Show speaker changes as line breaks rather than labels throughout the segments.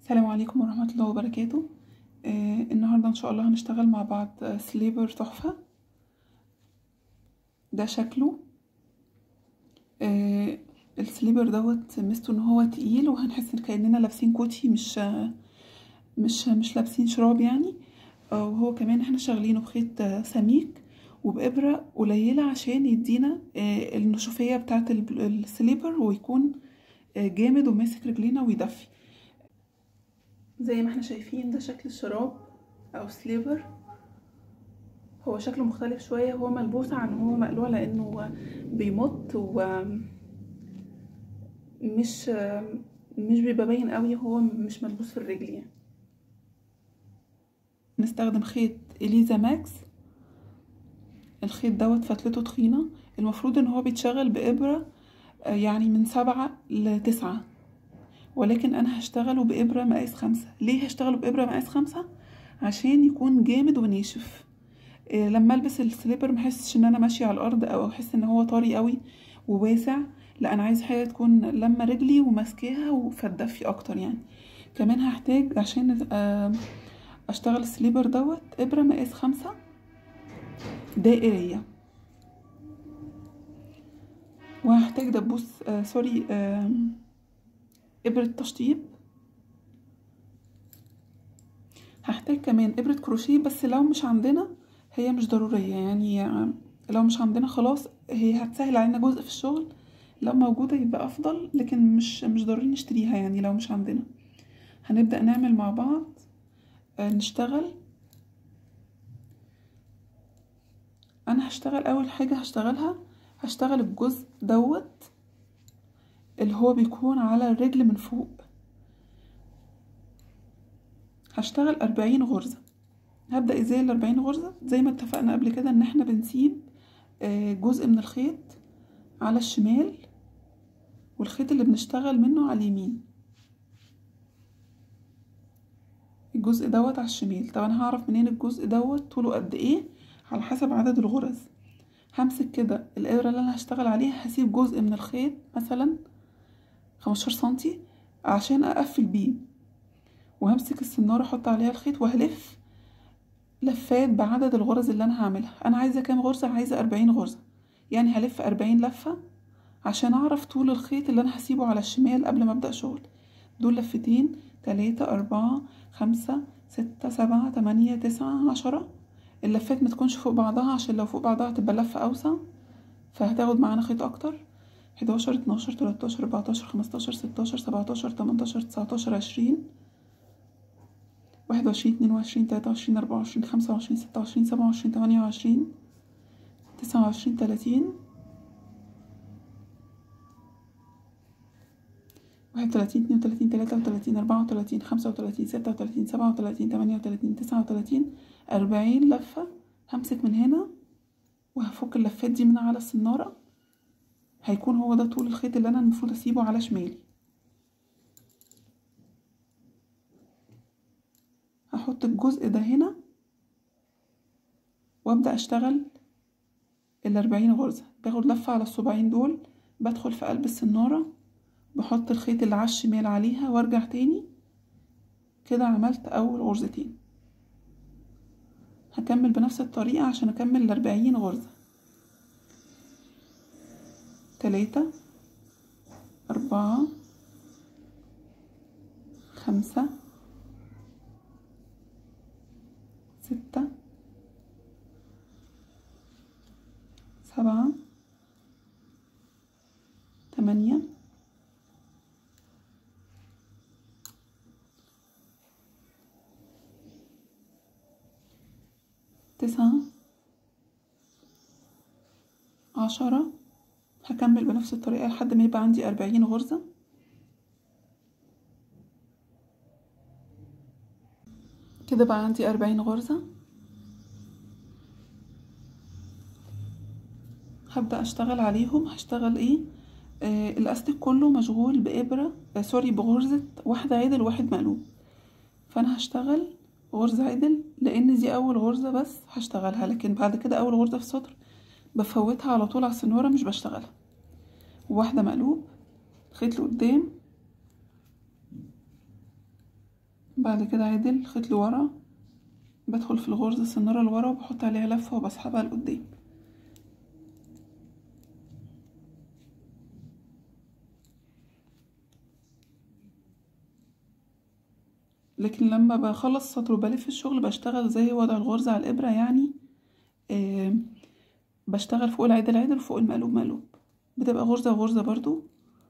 السلام عليكم ورحمة الله وبركاته آه النهاردة ان شاء الله هنشتغل مع بعض آه، سليبر تحفة ده شكله آه السليبر دوت ميزته ان هو تقيل وهنحس ان كأننا لابسين كوتشي مش آه مش مش لابسين شراب يعني آه وهو كمان احنا شغالينه بخيط آه سميك وبإبرة قليلة عشان يدينا آه النشوفية بتاعة الب- السليبر ويكون آه جامد وماسك رجلينا ويدفي زي ما احنا شايفين ده شكل الشراب او سليبر هو شكله مختلف شوية هو ملبوس عن هو مقلوع لانه بيمط و مش مش بيبقى باين قوي هو مش ملبوس في الرجل يعني نستخدم خيط اليزا ماكس الخيط دوت فتلته تخينة المفروض ان هو بيتشغل بإبرة آه، يعني من سبعة لتسعة ولكن انا هشتغله بإبرة مقاس خمسة ليه هشتغله بإبرة مقاس خمسة عشان يكون جامد وناشف إيه لما البس السليبر محسش ان انا ماشية على الارض او احس ان هو طري قوي وواسع لا انا عايز حاجة تكون لما رجلي وماسكاها فتدفي اكتر يعني كمان هحتاج عشان آه، اشتغل السليبر دوت ابرة مقاس خمسة دائرية وهحتاج دبوس آه سوري آه إبرة تشطيب هحتاج كمان إبرة كروشيه بس لو مش عندنا هي مش ضرورية يعني لو مش عندنا خلاص هي هتسهل علينا جزء في الشغل لو موجودة يبقى أفضل لكن مش مش ضروري نشتريها يعني لو مش عندنا هنبدأ نعمل مع بعض آه، نشتغل أنا هشتغل أول حاجة هشتغلها هشتغل الجزء دوت اللي هو بيكون على الرجل من فوق هشتغل أربعين غرزة هبدأ ازاي الأربعين غرزة زي ما اتفقنا قبل كده ان احنا بنسيب آه، جزء من الخيط على الشمال والخيط اللي بنشتغل منه على اليمين الجزء دوت على الشمال طب انا هعرف منين الجزء دوت طوله قد ايه على حسب عدد الغرز همسك كده الابرة اللي انا هشتغل عليها هسيب جزء من الخيط مثلا خمستاشر سنتي عشان اقفل بيه وهمسك السنارة احط عليها الخيط وهلف لفات بعدد الغرز اللي انا هعملها انا عايزة كام غرزة عايزة اربعين غرزة يعني هلف اربعين لفة عشان اعرف طول الخيط اللي انا هسيبه على الشمال قبل ما ابدأ شغل دول لفتين تلاتة اربعة خمسة ستة سبعة تمانية تسعة عشرة اللفات ما تكونش فوق بعضها عشان لو فوق بعضها تبقى اللفة اوسع فهتاخد معانا خيط اكتر حداشر اتناشر تلاتاشر اربعتاشر خمستاشر ستاشر سبعتاشر تمنتاشر تسعتاشر عشرين واحد وعشرين اتنين وعشرين تلاتة وعشرين أربعة وعشرين خمسة وعشرين ستة وعشرين سبعة وعشرين تمانية وعشرين تسعة وعشرين تلاتين واحد وتلاتين اتنين وتلاتين تلاتة وتلاتين أربعة وتلاتين خمسة وتلاتين ستة وتلاتين سبعة وتلاتين تمانية وتلاتين تسعة وتلاتين أربعين لفة همسك من هنا وهفك اللفات دي من على السنارة هيكون هو ده طول الخيط اللي أنا المفروض أسيبه على شمالي هحط الجزء ده هنا وابدأ اشتغل الأربعين غرزة باخد لفة على الصباعين دول بدخل في قلب السنارة بحط الخيط اللي على الشمال عليها وارجع تاني كده عملت أول غرزتين هكمل بنفس الطريقة عشان أكمل الأربعين غرزة تلاتة أربعة خمسة ستة سبعة تمانية تسعة عشرة هكمل بنفس الطريقة لحد ما يبقى عندي أربعين غرزة كده بقى عندي أربعين غرزة هبدأ أشتغل عليهم هشتغل إيه آه الأستك كله مشغول بإبرة آه سوري بغرزة واحدة عدل وواحد مقلوب فأنا هشتغل غرزة عدل لأن دي أول غرزة بس هشتغلها لكن بعد كده أول غرزة في السطر بفوتها على طول على السنورة مش بشتغلها واحدة مقلوب خيط لقدام بعد كده عدل خيط لورا بدخل في الغرزة السنارة لورا وبحط عليها لفة وبسحبها لقدام لكن لما بخلص سطر وبلف الشغل بشتغل زي وضع الغرزة على الإبرة يعني آه بشتغل فوق العدل عدل وفوق المقلوب مقلوب بتبقى غرزة وغرزة برضو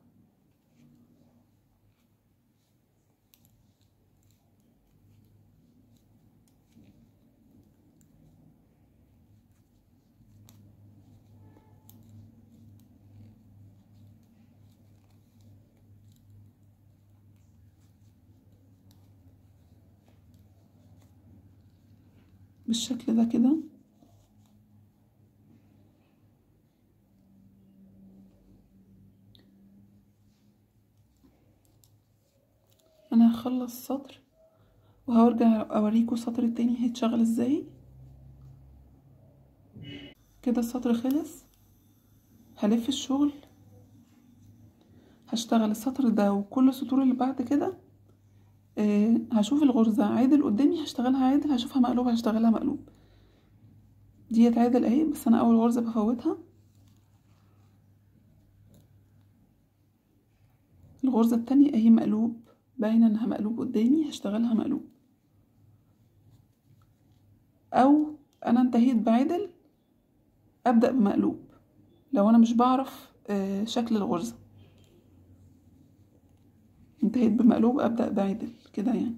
بالشكل ده كده انا هخلص سطر وهرجع اوريكم السطر التاني هيتشغل ازاي كده السطر خلص هلف الشغل هشتغل السطر ده وكل السطور اللي بعد كده آه هشوف الغرزة عادل قدامي هشتغلها عادل هشوفها مقلوب هشتغلها مقلوب ديت عادل اهي بس انا اول غرزة بفوتها الغرزة التانية اهي مقلوب باينة انها مقلوب قدامي هشتغلها مقلوب او انا انتهيت بعدل ابدأ بمقلوب لو انا مش بعرف آه شكل الغرزة انتهيت بمقلوب ابدأ بعدل كده يعني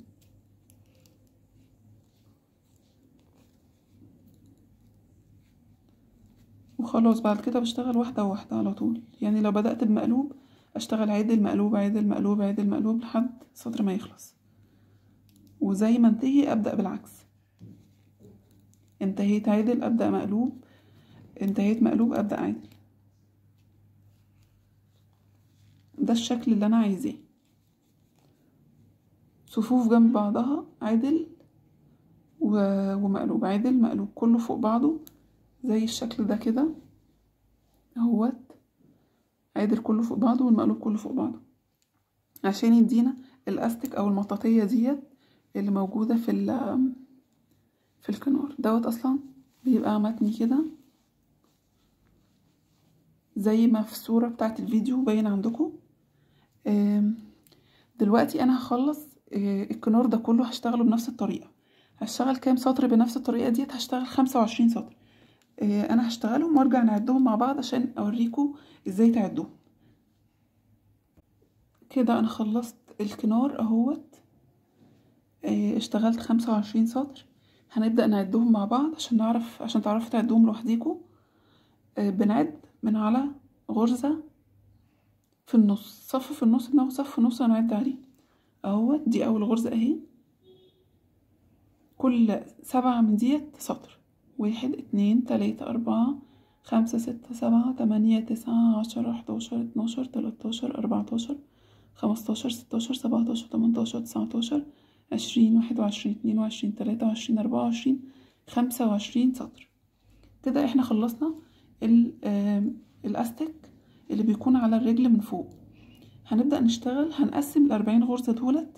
وخلاص بعد كده بشتغل واحدة واحدة على طول يعني لو بدأت بمقلوب اشتغل عدل مقلوب عدل مقلوب عدل مقلوب لحد السطر ما يخلص وزي ما انتهي ابدأ بالعكس انتهيت عدل ابدأ مقلوب انتهيت مقلوب ابدأ عدل ده الشكل اللي انا عايزاه صفوف جنب بعضها عدل و... ومقلوب عدل مقلوب كله فوق بعضه زي الشكل ده كده اهوت عدل كله فوق بعضه والمقلوب كله فوق بعضه عشان يدينا الاستك او المطاطية ديت اللي موجودة في ال في الكنار دوت اصلا بيبقى متني كده زي ما في الصورة بتاعت الفيديو باين عندكم دلوقتي انا هخلص الكنار ده كله هشتغله بنفس الطريقة هشتغل كام سطر بنفس الطريقة ديت هشتغل خمسة وعشرين سطر انا هشتغلهم وارجع نعدهم مع بعض عشان اوريكم ازاي تعدوهم كده انا خلصت الكنار اهوت اشتغلت خمسة وعشرين سطر هنبدأ نعدهم مع بعض عشان نعرف عشان تعرفوا تعدوهم لوحديكوا بنعد من على غرزة في النص صف في النص بناخد صف في النص هنعد عليه اهوت دي اول غرزة اهي كل سبعة من ديت سطر واحد اتنين تلاتة أربعة خمسة ستة سبعة تمانية تسعة عشرة حداشر اتناشر تلاتاشر أربعتاشر خمستاشر ستاشر سبعتاشر تمنتاشر تسعتاشر عشرين واحد وعشرين اتنين وعشرين تلاتة وعشرين أربعة وعشرين خمسة وعشرين سطر كده احنا خلصنا الأستك اللي بيكون على الرجل من فوق هنبدأ نشتغل هنقسم الأربعين غرزة دولت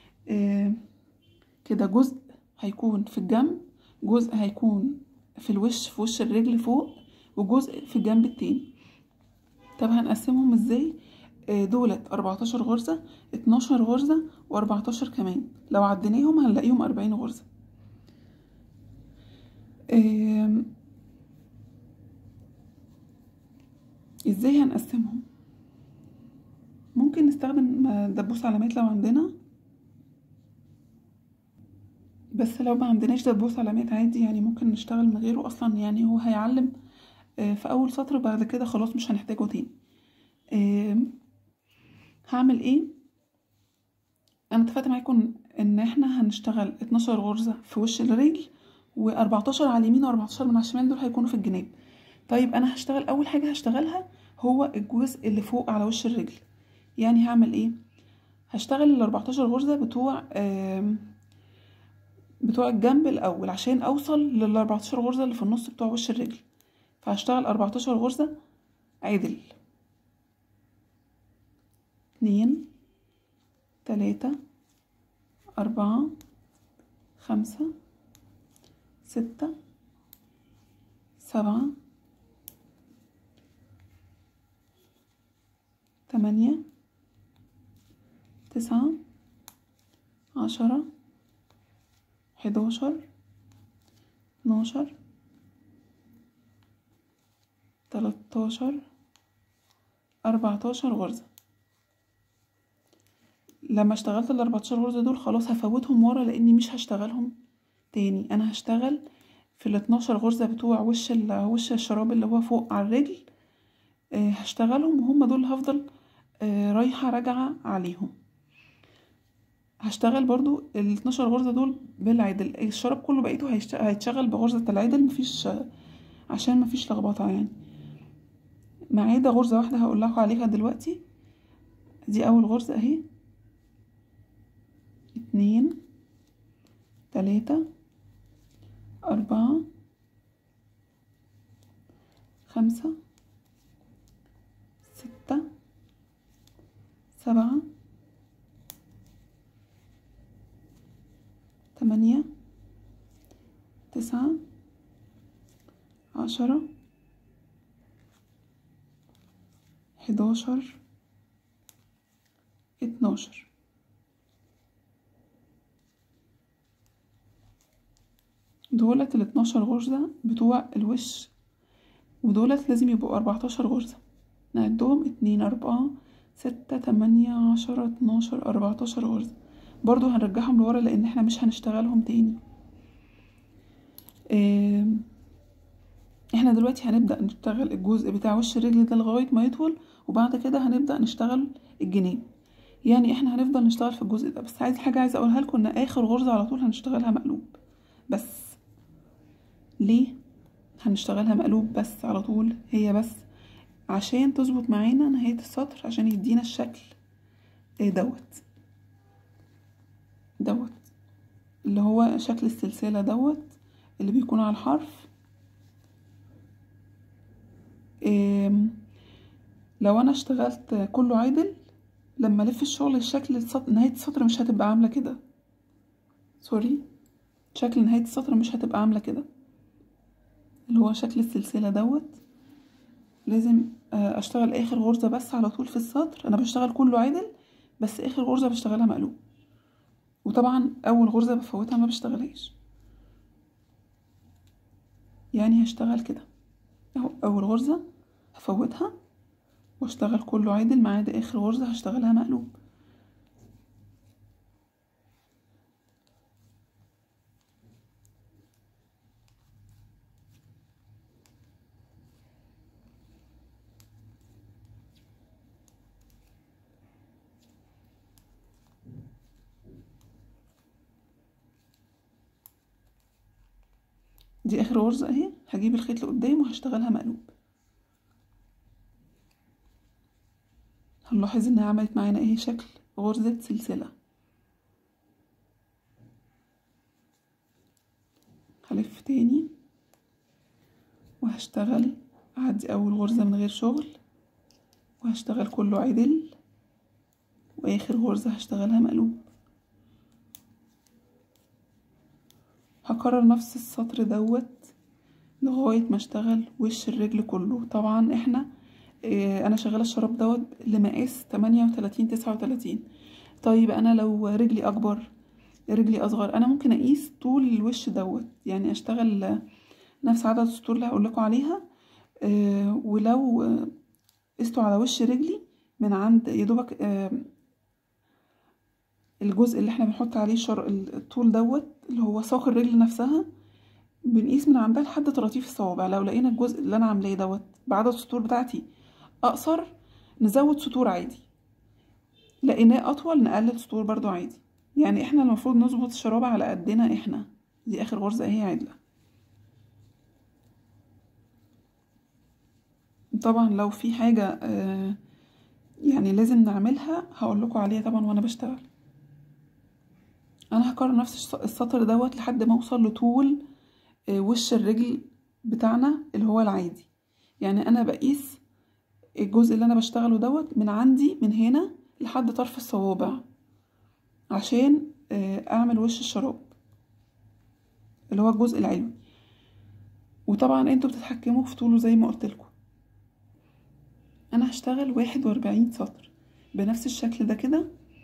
كده جزء هيكون في الجنب جزء هيكون في الوش في وش الرجل فوق وجزء في الجنب التاني طب هنقسمهم ازاي دولت 14 غرزة 12 غرزة و14 كمان لو عديناهم هنلاقيهم 40 غرزة ازاي هنقسمهم ممكن نستخدم دبوس علامات لو عندنا بس لو ما عندناش دبوس علامات عادي يعني ممكن نشتغل من غيره اصلا يعني هو هيعلم في اول سطر بعد كده خلاص مش هنحتاجه تاني هعمل ايه انا اتفقت معاكم ان احنا هنشتغل 12 غرزة في وش الرجل و14 على اليمين و14 من على الشمال دول هيكونوا في الجناب طيب انا هشتغل اول حاجة هشتغلها هو الجزء اللي فوق على وش الرجل يعني هعمل ايه هشتغل ال 14 غرزة بتوع بتوع الجنب الاول عشان اوصل لل 14 غرزة اللي في النص بتوع وش الرجل فهشتغل 14 غرزة عدل اتنين تلاتة أربعة خمسة ستة سبعة تمانية تسعة عشرة حداشر اتناشر تلاتاشر أربعتاشر غرزة لما اشتغلت الأربعتاشر غرزة دول خلاص هفوتهم ورا لأني مش هشتغلهم تاني أنا هشتغل في الاتناشر غرزة بتوع وش وش الشراب اللي هو فوق على الرجل آه هشتغلهم وهم دول هفضل آه رايحة راجعة عليهم هشتغل برضو ال 12 غرزة دول بالعدل الشراب كله بقيته هيتشغل بغرزة العدل مفيش عشان مفيش لخبطة يعني ما عدا غرزة واحدة هقول لكم عليها دلوقتي دي أول غرزة أهي اتنين تلاتة أربعة خمسة ستة سبعة تمانية تسعة عشرة حداشر اتناشر دولت الاتناشر غرزة بتوع الوش ودولت لازم يبقوا أربعتاشر غرزة نعدهم اتنين أربعة ستة تمانية عشرة اتناشر أربعتاشر غرزة برضو هنرجعهم لورا لأن احنا مش هنشتغلهم تاني اه احنا دلوقتي هنبدأ نشتغل الجزء بتاع وش الرجل ده لغاية ما يطول وبعد كده هنبدأ نشتغل الجناب يعني احنا هنفضل نشتغل في الجزء ده بس عايز حاجة عايزة اقولها لكم ان اخر غرزة على طول هنشتغلها مقلوب بس ليه هنشتغلها مقلوب بس على طول هي بس عشان تظبط معانا نهاية السطر عشان يدينا الشكل دوت دوت اللي هو شكل السلسلة دوت اللي بيكون على الحرف لو انا اشتغلت كله عدل لما الف الشغل الشكل السطر نهاية السطر مش هتبقى عاملة كده سوري شكل نهاية السطر مش هتبقى عاملة كده اللي هو شكل السلسلة دوت لازم اشتغل اخر غرزة بس على طول في السطر انا بشتغل كله عدل بس اخر غرزة بشتغلها مقلوب وطبعا اول غرزة بفوتها ما بشتغلهاش يعني هشتغل كده اهو اول غرزة هفوتها واشتغل كله عدل ما عدا اخر غرزة هشتغلها مقلوب دي اخر غرزة اهي هجيب الخيط لقدام وهشتغلها مقلوب هنلاحظ انها عملت معانا ايه شكل غرزة سلسلة هلف تاني وهشتغل اعدي اول غرزة من غير شغل وهشتغل كله عدل واخر غرزة هشتغلها مقلوب هكرر نفس السطر دوت لغاية ما اشتغل وش الرجل كله طبعا احنا اه انا شغالة الشراب دوت لمقاس تمانية وتلاتين تسعة وتلاتين طيب انا لو رجلي اكبر رجلي اصغر انا ممكن اقيس طول الوش دوت يعني اشتغل نفس عدد السطور اللي هقولكوا عليها اه ولو قستوا على وش رجلي من عند يدوبك اه الجزء اللي احنا بنحط عليه شر... الطول دوت اللي هو ساق الرجل نفسها بنقيس من عندها لحد طراطيف الصوابع لو لقينا الجزء اللي انا عاملاه دوت بعدد السطور بتاعتي اقصر نزود سطور عادي لقيناه اطول نقلل سطور برضو عادي يعني احنا المفروض نظبط الشرابة على قدنا احنا دي اخر غرزة اهي عدلة طبعا لو في حاجة آه يعني لازم نعملها هقول لكم عليها طبعا وانا بشتغل انا هكرر نفس السطر دوت لحد ما اوصل لطول وش الرجل بتاعنا اللي هو العادي يعني انا بقيس الجزء اللي انا بشتغله دوت من عندي من هنا لحد طرف الصوابع عشان اعمل وش الشراب اللي هو الجزء العلوي وطبعا انتوا بتتحكموا في طوله زي ما قلتلكوا انا هشتغل واحد واربعين سطر بنفس الشكل ده كده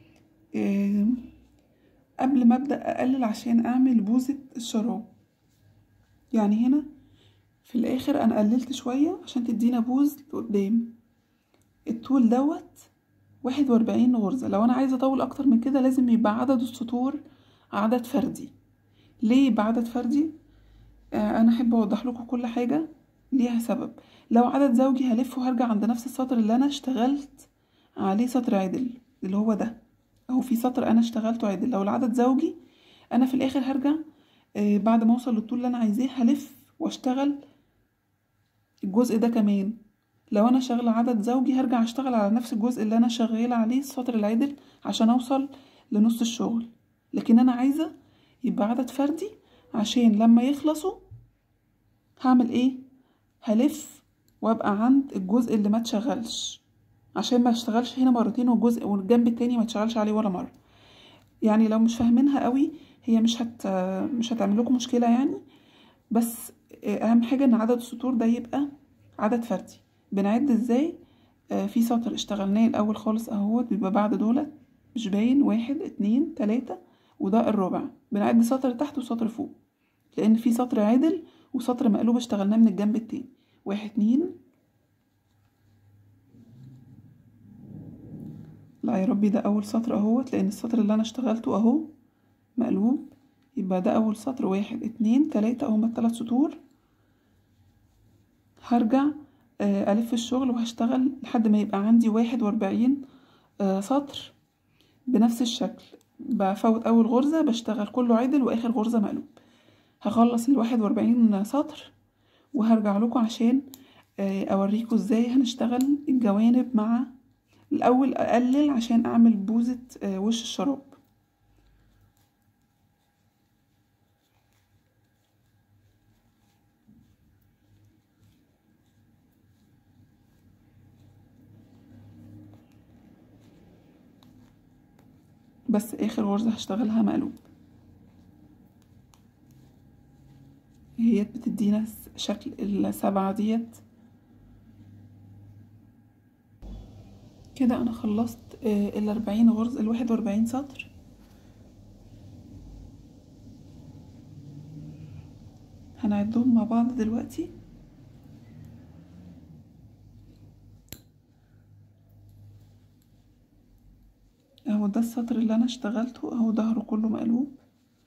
قبل ما ابدا اقلل عشان اعمل بوزة الشراب يعني هنا في الاخر انا قللت شوية عشان تدينا بوز لقدام الطول دوت واحد واربعين غرزة لو انا عايزة اطول اكتر من كده لازم يبقى عدد السطور عدد فردي ليه يبقى عدد فردي آه انا احب اوضح لكم كل حاجة ليها سبب لو عدد زوجي هلف وهرجع عند نفس السطر اللي انا اشتغلت عليه سطر عدل اللي هو ده اهو في سطر انا اشتغلته عدل لو العدد زوجي انا في الاخر هرجع آه بعد ما اوصل للطول اللي انا عايزاه هلف واشتغل الجزء ده كمان لو انا شغله عدد زوجي هرجع اشتغل على نفس الجزء اللي انا شغاله عليه السطر العدل عشان اوصل لنص الشغل لكن انا عايزه يبقى عدد فردي عشان لما يخلصوا هعمل ايه هلف وابقى عند الجزء اللي ما اتشغلش عشان ما اشتغلش هنا مرتين والجزء والجنب التاني ما اتشغلش عليه ولا مره يعني لو مش فاهمينها قوي هي مش هت مش هتعمل لكم مشكله يعني بس اهم حاجه ان عدد السطور ده يبقى عدد فردي بنعد ازاي آه في سطر اشتغلناه الاول خالص اهوت بيبقى بعد دولت مش باين واحد اتنين تلاتة وده الربع بنعد سطر تحت وسطر فوق لان في سطر عدل وسطر مقلوب اشتغلناه من الجنب التاني واحد اتنين لا يا ربي ده اول سطر اهوت لان السطر اللي انا اشتغلته اهو مقلوب يبقى ده اول سطر واحد اتنين تلاتة هما التلات سطور هرجع ألف الشغل وهشتغل لحد ما يبقى عندي واحد وأربعين سطر بنفس الشكل بفوت أول غرزة بشتغل كله عدل وآخر غرزة مقلوب هخلص الواحد وأربعين سطر وهرجع لكم عشان أوريكم ازاي هنشتغل الجوانب مع الأول أقلل عشان أعمل بوزة وش الشراب بس اخر غرزة هشتغلها مقلوب هي بتدينا شكل السبعة ديت كده انا خلصت الاربعين غرزة الواحد واربعين سطر هنعدهم مع بعض دلوقتي اهو ده السطر اللي انا اشتغلته اهو ظهره كله مقلوب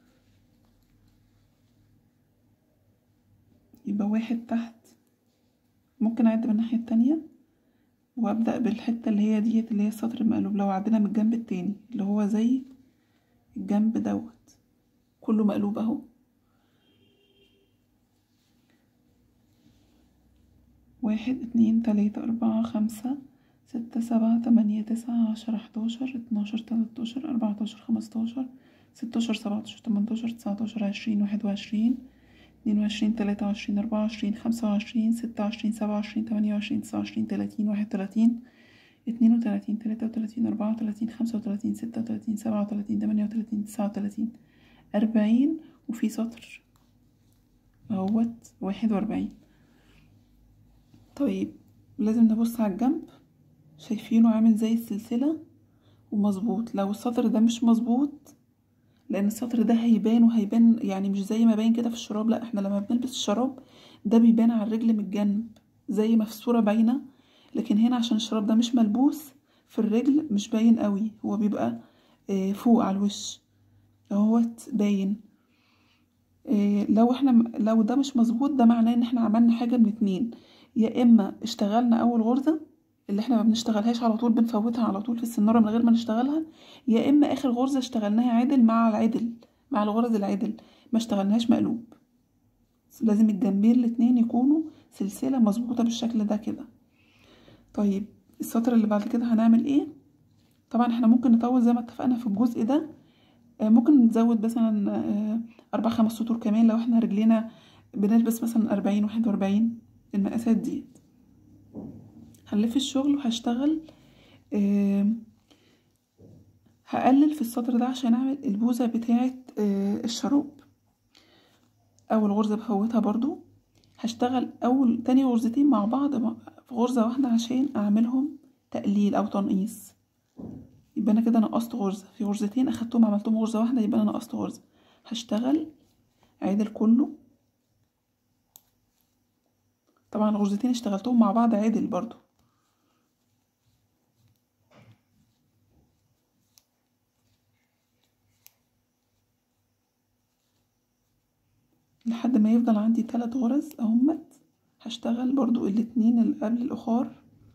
يبقى واحد تحت ممكن اعد من الناحية التانية وابدأ بالحتة اللي هي ديت اللي هي السطر المقلوب لو عدينا من الجنب التاني اللي هو زي الجنب دوت كله مقلوب اهو واحد اتنين تلاتة اربعة خمسة ستة سبعة تمانية تسعة عشرة حداشر اتناشر تلاتاشر اربعتاشر خمستاشر ستاشر سبعتاشر تمنتاشر تسعتاشر عشرين واحد وعشرين اتنين وعشرين تلاتة وعشرين أربعة وعشرين خمسة وعشرين ستة وعشرين سبعة وعشرين تمانية وعشرين تسعة وعشرين تلاتين واحد وتلاتين اتنين وتلاتين تلاتة وتلاتين أربعة وتلاتين خمسة وتلاتين ستة وتلاتين سبعة وتلاتين تمانية وتلاتين تسعة وتلاتين أربعين وفي سطر اهوت واحد وأربعين طيب لازم نبص على الجنب شايفينه عامل زي السلسلة ومظبوط لو السطر ده مش مظبوط لان السطر ده هيبان وهيبان يعني مش زي ما باين كده في الشراب لا احنا لما بنلبس الشراب ده بيبان على الرجل من الجنب زي ما في الصورة باينة لكن هنا عشان الشراب ده مش ملبوس في الرجل مش باين قوي هو بيبقى اه فوق على الوش اهوت باين اه لو احنا لو ده مش مظبوط ده معناه ان احنا عملنا حاجة من اتنين يا اما اشتغلنا اول غرزة اللي احنا ما بنشتغلهاش على طول بنفوتها على طول في السنارة من غير ما نشتغلها يا اما اخر غرزة اشتغلناها عدل مع العدل مع الغرز العدل ما اشتغلناهاش مقلوب لازم الجنبين الاتنين يكونوا سلسلة مظبوطة بالشكل ده كده طيب السطر اللي بعد كده هنعمل ايه طبعا احنا ممكن نطول زي ما اتفقنا في الجزء ده ممكن نزود مثلا اربع خمس سطور كمان لو احنا رجلينا بنلبس مثلا اربعين واحد واربعين المقاسات ديت هنلف الشغل وهشتغل هقلل في السطر ده عشان اعمل البوزة بتاعة الشراب اول غرزة بفوتها برضو هشتغل اول تاني غرزتين مع بعض في غرزة واحدة عشان اعملهم تقليل او تنقيص يبقى انا كده نقصت غرزة في غرزتين اخدتهم عملتهم غرزة واحدة يبقى انا نقصت غرزة هشتغل عدل كله طبعا الغرزتين اشتغلتهم مع بعض عدل برضو لحد ما يفضل عندي تلات غرز اهمت هشتغل برضو الاتنين اللي قبل الاخار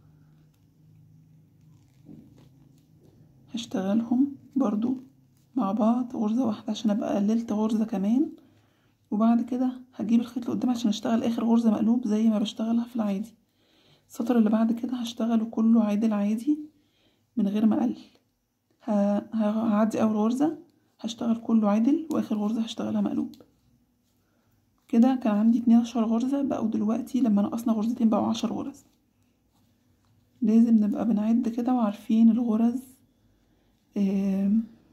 هشتغلهم برضو مع بعض غرزة واحدة عشان ابقى قللت غرزة كمان وبعد كده هجيب الخيط اللي قدام عشان اشتغل اخر غرزة مقلوب زي ما بشتغلها في العادي السطر اللي بعد كده هشتغله كله عادل عادي من غير ما اقلل هعدي اول غرزة هشتغل كله عادل واخر غرزة هشتغلها مقلوب كده كان عندي اتناشر غرزة بقوا دلوقتي لما نقصنا غرزتين بقوا عشر غرز لازم نبقى بنعد كده وعارفين الغرز اه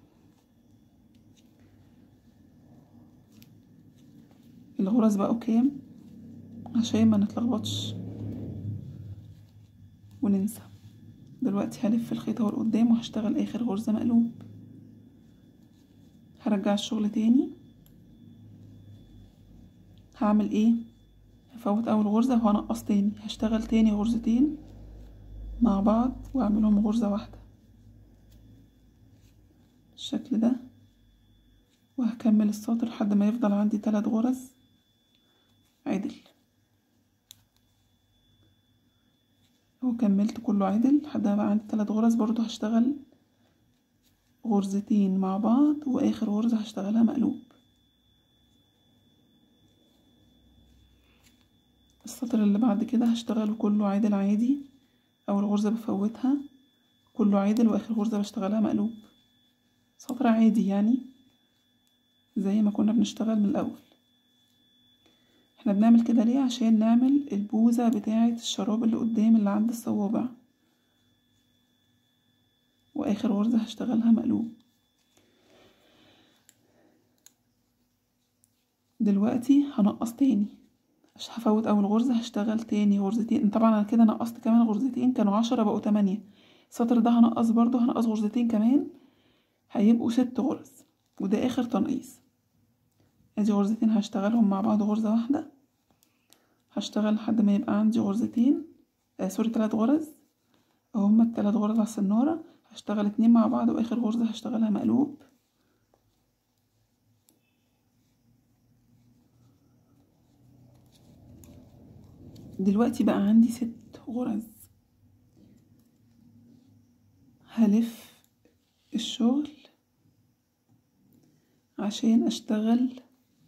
الغرز بقوا كام عشان ما نتلخبطش وننسى دلوقتي هلف الخيط اهو لقدام وهشتغل اخر غرزة مقلوب هرجع الشغل تاني هعمل ايه هفوت اول غرزة وهنقص تاني هشتغل تاني غرزتين مع بعض واعملهم غرزة واحدة بالشكل ده وهكمل السطر لحد ما يفضل عندي تلات غرز عدل اهو كملت كله عدل لحد ما بقى عندي تلات غرز برضو هشتغل غرزتين مع بعض واخر غرزة هشتغلها مقلوب السطر اللي بعد كده هشتغله كله عادل عادي اول غرزة بفوتها كله عادل واخر غرزة بشتغلها مقلوب سطر عادي يعني زي ما كنا بنشتغل من الاول احنا بنعمل كده ليه عشان نعمل البوزة بتاعة الشراب اللي قدام اللي عند الصوابع واخر غرزة هشتغلها مقلوب دلوقتي هنقص تاني مش هفوت اول غرزة هشتغل تاني غرزتين طبعا انا كده نقصت كمان غرزتين كانوا عشرة بقوا تمانية السطر ده هنقص برضو هنقص غرزتين كمان هيبقوا ست غرز وده اخر تنقيص ادي غرزتين هشتغلهم مع بعض غرزة واحدة هشتغل لحد ما يبقى عندي غرزتين آه سوري تلات غرز اهو هما التلات غرز على السنارة هشتغل اتنين مع بعض واخر غرزة هشتغلها مقلوب دلوقتي بقى عندي ست غرز هلف الشغل عشان اشتغل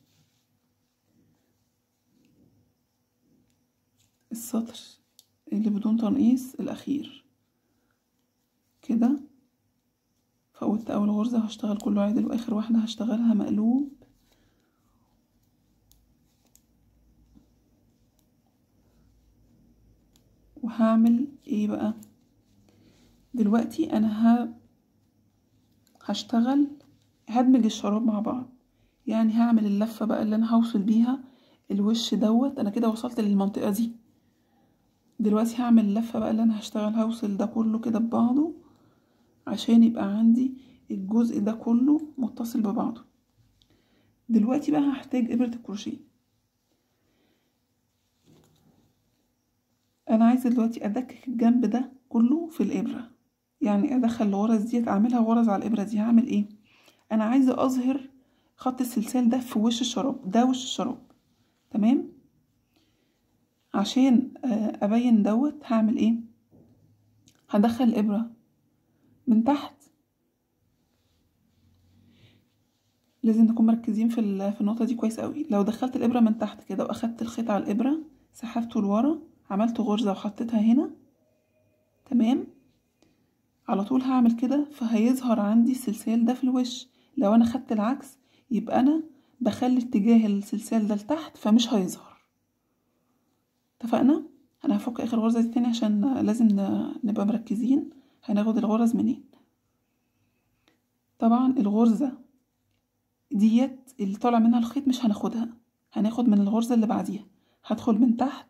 السطر اللي بدون تنقيص الاخير كده فوتت اول غرزة هشتغل كله عادل واخر واحدة هشتغلها مقلوب وهعمل ايه بقى دلوقتي انا ه... هشتغل هدمج الشراب مع بعض يعني هعمل اللفة بقى اللي انا هوصل بيها الوش دوت انا كده وصلت للمنطقة دي دلوقتي هعمل اللفة بقى اللي انا هشتغل هوصل ده كله كده ببعضه عشان يبقى عندي الجزء ده كله متصل ببعضه دلوقتي بقى هحتاج ابرة الكروشيه انا عايزه دلوقتي ادكك الجنب ده كله في الابره يعني ادخل الغرز ديت اعملها غرز على الابره دي هعمل ايه انا عايزه اظهر خط السلسال ده في وش الشراب ده وش الشراب تمام عشان ابين دوت هعمل ايه هدخل الابره من تحت لازم نكون مركزين في في النقطه دي كويس قوي لو دخلت الابره من تحت كده واخدت الخيط على الابره سحبته لورا عملت غرزة وحطيتها هنا تمام على طول هعمل كده فهيظهر عندي السلسال ده في الوش لو انا خدت العكس يبقى انا بخلي اتجاه السلسال ده لتحت فمش هيظهر اتفقنا انا هفك اخر غرزة دي تاني عشان لازم نبقى مركزين هناخد الغرز منين طبعا الغرزة ديت اللي طالع منها الخيط مش هناخدها هناخد من الغرزة اللي بعديها هدخل من تحت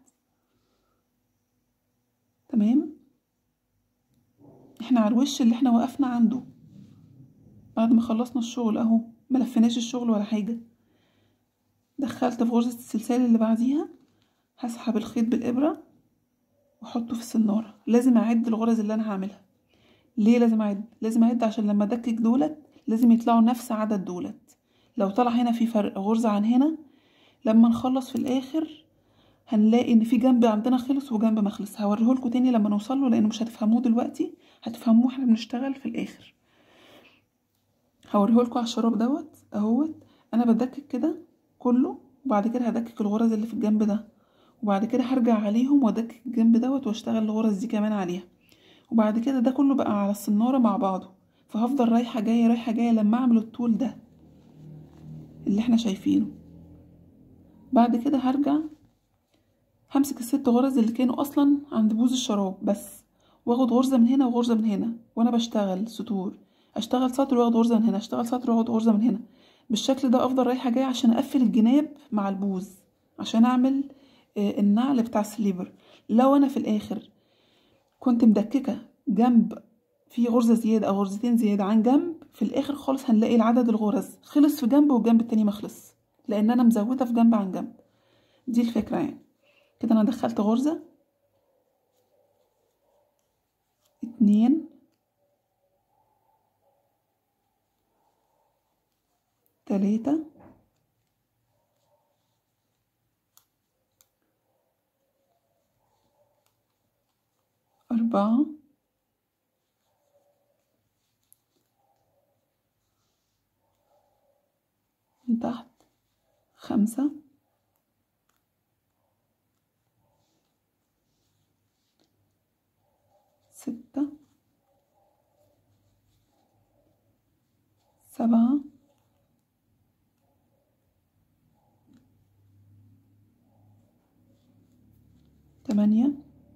تمام احنا على الوش اللي احنا وقفنا عنده بعد ما خلصنا الشغل اهو ملفناش الشغل ولا حاجة دخلت في غرزة السلسال اللي بعديها هسحب الخيط بالإبرة واحطه في السنارة لازم اعد الغرز اللي انا هعملها ليه لازم اعد لازم اعد عشان لما ادكك دولت لازم يطلعوا نفس عدد دولت لو طلع هنا في فرق غرزة عن هنا لما نخلص في الاخر هنلاقي ان في جنب عندنا خلص وجنب ما خلص هوريهولكوا تاني لما نوصل له لانه مش هتفهموه دلوقتي هتفهموه احنا بنشتغل في الاخر هوريهولكوا على الشراب دوت اهوت انا بدكك كده كله وبعد كده هدكك الغرز اللي في الجنب ده وبعد كده هرجع عليهم وادكك الجنب دوت واشتغل الغرز دي كمان عليها وبعد كده ده كله بقى على السنارة مع بعضه فهفضل رايحة جاية رايحة جاية لما اعمل الطول ده اللي احنا شايفينه بعد كده هرجع همسك الست غرز اللي كانوا اصلا عند بوز الشراب بس واخد غرزة من هنا وغرزة من هنا وانا بشتغل سطور اشتغل سطر واخد غرزة من هنا اشتغل سطر واخد غرزة من هنا بالشكل ده افضل رايحة جاية عشان اقفل الجناب مع البوز عشان اعمل النعل بتاع السليبر لو انا في الاخر كنت مدككة جنب في غرزة زيادة أو غرزتين زيادة عن جنب في الآخر خالص هنلاقي العدد الغرز خلص في جنب والجنب التاني مخلص لأن أنا مزودة في جنب عن جنب دي الفكرة يعني كده أنا دخلت غرزة اتنين تلاتة أربعة من تحت خمسة ستة سبعة تمانية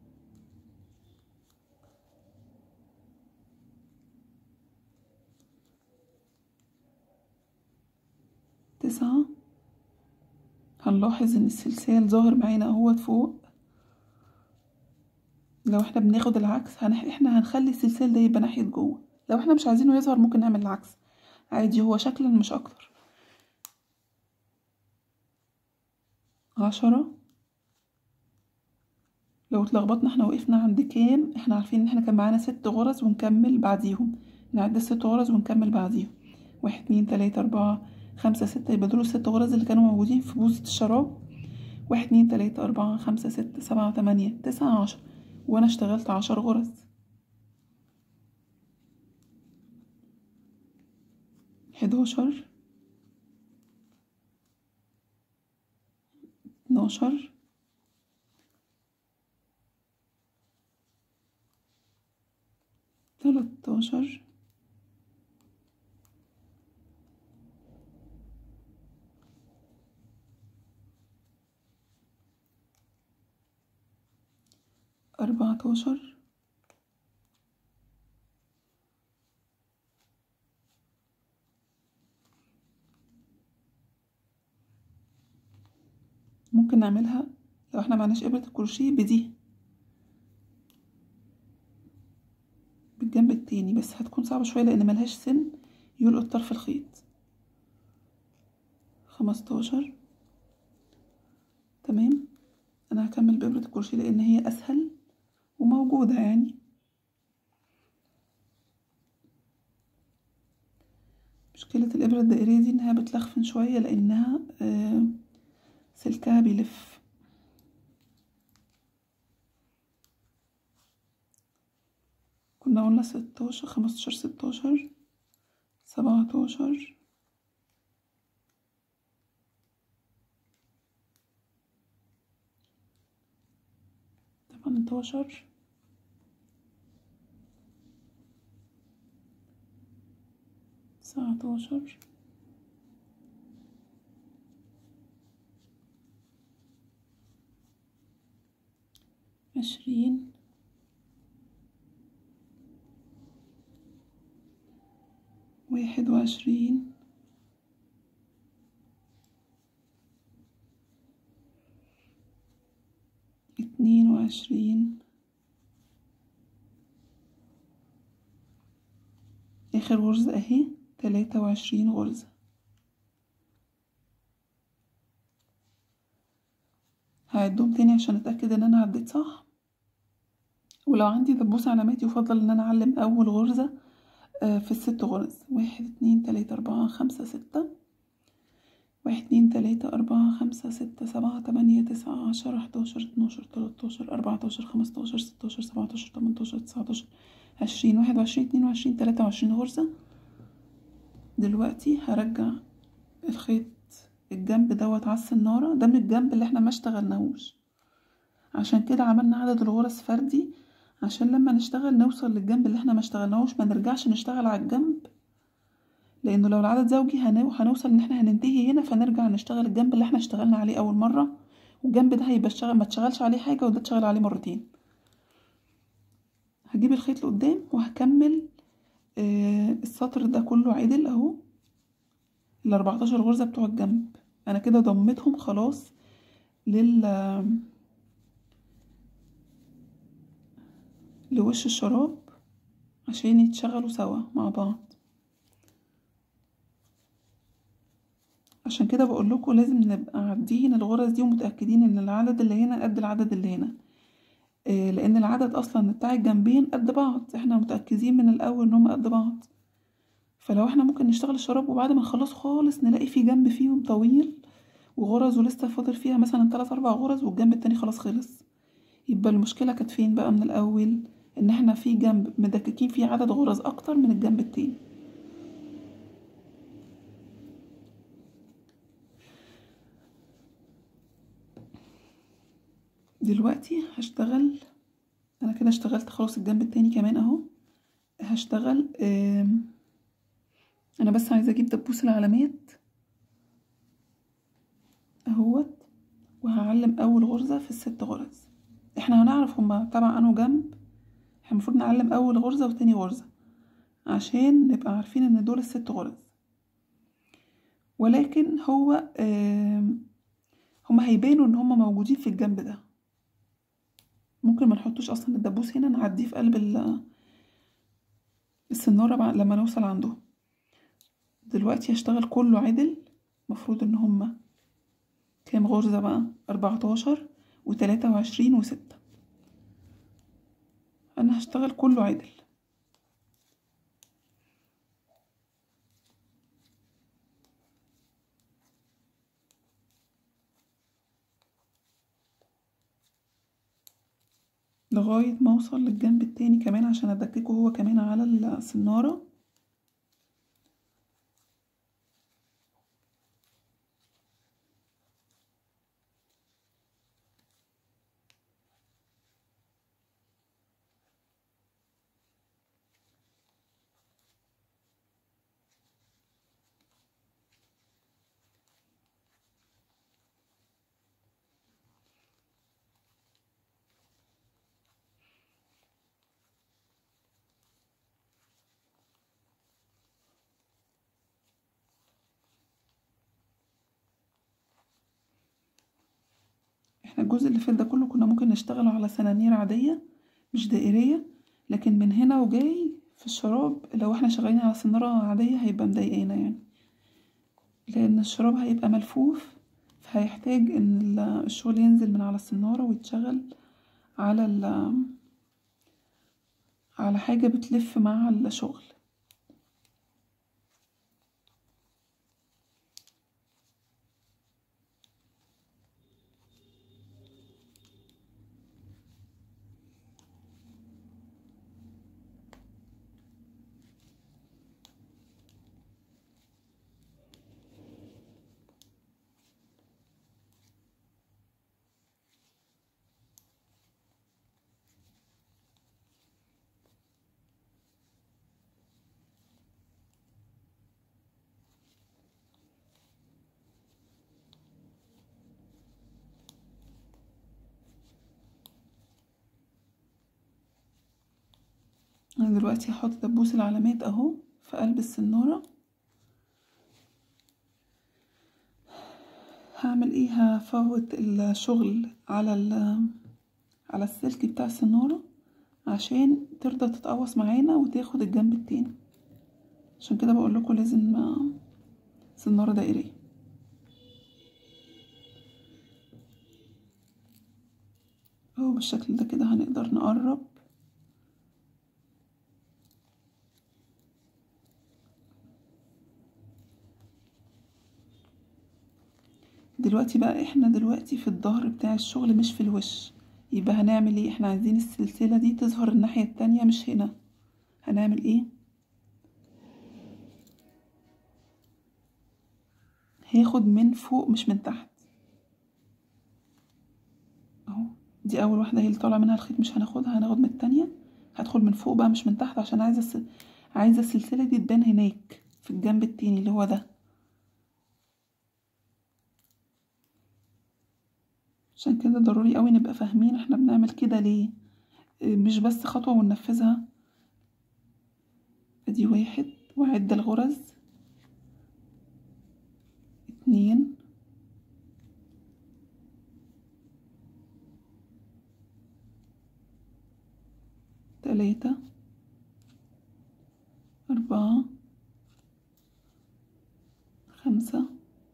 تسعة هنلاحظ ان السلسال ظاهر معانا اهوت فوق لو احنا بناخد العكس هنح... احنا هنخلي السلسال ده يبقى ناحية جوه لو احنا مش عايزينه يظهر ممكن نعمل العكس عادي هو شكلا مش اكتر عشرة لو اتلخبطنا احنا وقفنا عند كام احنا عارفين ان احنا كان معانا ست غرز ونكمل بعديهم نعد الست غرز ونكمل بعديهم واحد اتنين تلاتة اربعة خمسة ستة يبقى دول الست غرز اللي كانوا موجودين في بوزة الشراب واحد اتنين تلاتة أربعة خمسة ستة سبعة تمانية تسعة عشر وأنا اشتغلت عشر غرز حداشر اتناشر تلاتاشر أربعتاشر ممكن نعملها لو احنا معناش إبرة الكروشيه بدي بالجنب التاني بس هتكون صعبة شوية لأن ملهاش سن يلقط طرف الخيط خمستاشر تمام أنا هكمل بإبرة الكروشيه لأن هي أسهل وموجودة يعني مشكلة الإبرة الدائرية دي إنها بتلخفن شوية لأنها آه سلكها بيلف كنا قلنا ستاشر خمستاشر ستاشر سبعتاشر تمنتاشر تسعتاشر عشرين واحد واحد وعشرين اتنين وعشرين آخر غرزة أهي تلاتة وعشرين غرزة هعدهم تاني عشان أتأكد إن أنا عديت صح ولو عندي دبوس علامات يفضل إن أنا أعلم أول غرزة في الست غرز واحد اتنين تلاتة أربعة خمسة ستة واحد اتنين تلاتة أربعة خمسة ستة سبعة تمانية تسعة عشرة حداشر اتناشر تلاتاشر أربعتاشر خمستاشر ستاشر سبعتاشر تمنتاشر تسعتاشر عشرين واحد وعشرين اتنين وعشرين تلاتة وعشرين غرزة دلوقتي هرجع الخيط الجنب دوت على السنارة ده من الجنب اللي احنا ما اشتغلناهوش عشان كده عملنا عدد الغرز فردي عشان لما نشتغل نوصل للجنب اللي احنا ما اشتغلناهوش ما نرجعش نشتغل على الجنب لانه لو العدد زوجي هنو... هنوصل ان احنا هننتهي هنا فنرجع نشتغل الجنب اللي احنا اشتغلنا عليه اول مرة والجنب ده هيبقى اشتغل ما تشغلش عليه حاجة وده اتشغل عليه مرتين هجيب الخيط لقدام وهكمل آه السطر ده كله عدل اهو الاربعتاشر غرزة بتوع الجنب انا كده ضمتهم خلاص لل لوش الشراب عشان يتشغلوا سوا مع بعض عشان كده بقول لكم لازم نبقى عادين الغرز دي ومتاكدين ان العدد اللي هنا قد العدد اللي هنا إيه لان العدد اصلا بتاع الجنبين قد بعض احنا متاكدين من الاول ان هم قد بعض فلو احنا ممكن نشتغل الشراب وبعد ما نخلص خالص نلاقي في جنب فيهم طويل وغرز ولسه فاضل فيها مثلا تلات اربع غرز والجنب التاني خلاص خلص يبقى المشكله كانت فين بقى من الاول ان احنا في جنب مدككين فيه عدد غرز اكتر من الجنب التاني دلوقتي هشتغل انا كده اشتغلت خلاص الجنب التاني كمان اهو هشتغل انا بس عايزه اجيب دبوس العلامات اهوت وهعلم اول غرزه في الست غرز احنا هنعرف هما تبع انه جنب احنا المفروض نعلم اول غرزة وتاني غرزة عشان نبقى عارفين ان دول الست غرز ولكن هو هما هيبانوا ان هما موجودين في الجنب ده ممكن ما نحطوش اصلا الدبوس هنا نعديه في قلب السنارة لما نوصل عنده دلوقتي هشتغل كله عدل مفروض ان هما كام غرزة بقى اربعتاشر وتلاتة وعشرين وستة انا هشتغل كله عدل لغاية ما اوصل للجنب التاني كمان عشان ادككه هو كمان على السنارة احنا الجزء اللي فات ده كله كنا ممكن نشتغله على سنانير عادية مش دائرية لكن من هنا وجاي في الشراب لو احنا شغالين على سنارة عادية هيبقى مضايقانا يعني لأن الشراب هيبقى ملفوف فهيحتاج ان الشغل ينزل من على السنارة ويتشغل على ال على حاجة بتلف مع الشغل انا دلوقتي هحط دبوس العلامات اهو في قلب السنارة هعمل ايه هفوت الشغل على ال على السلك بتاع السنارة عشان ترضى تتقوص معانا وتاخد الجنب التاني عشان كده بقول لكم لازم سنارة دائرية اهو بالشكل ده كده هنقدر نقرب دلوقتي بقى احنا دلوقتي في الظهر بتاع الشغل مش في الوش يبقى هنعمل ايه احنا عايزين السلسلة دي تظهر الناحية التانية مش هنا هنعمل ايه هاخد من فوق مش من تحت اهو دي اول واحدة هي اللي طالع منها الخيط مش هناخدها هناخد من التانية هدخل من فوق بقى مش من تحت عشان عايزة الس... عايزة السلسلة دي تبان هناك في الجنب التاني اللي هو ده عشان كده ضروري قوي نبقى فاهمين احنا بنعمل كده ليه مش بس خطوة وننفذها ادي واحد وعد الغرز اتنين تلاتة أربعة خمسة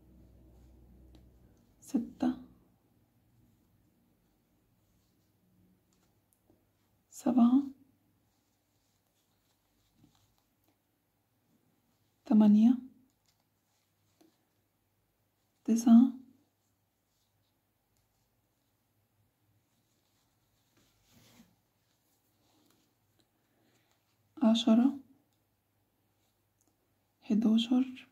ستة سبعة تمانية تسعة عشرة حداشر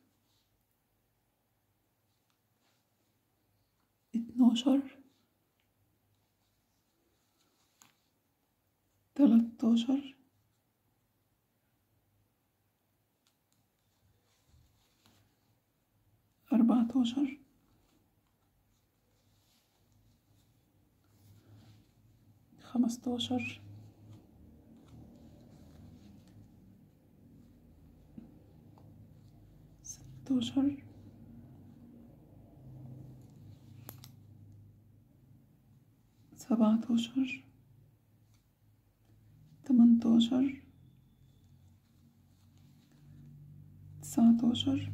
اتناشر تلاتاشر أربعتاشر خمستاشر ستاشر سبعتاشر تمنتاشر تسعتاشر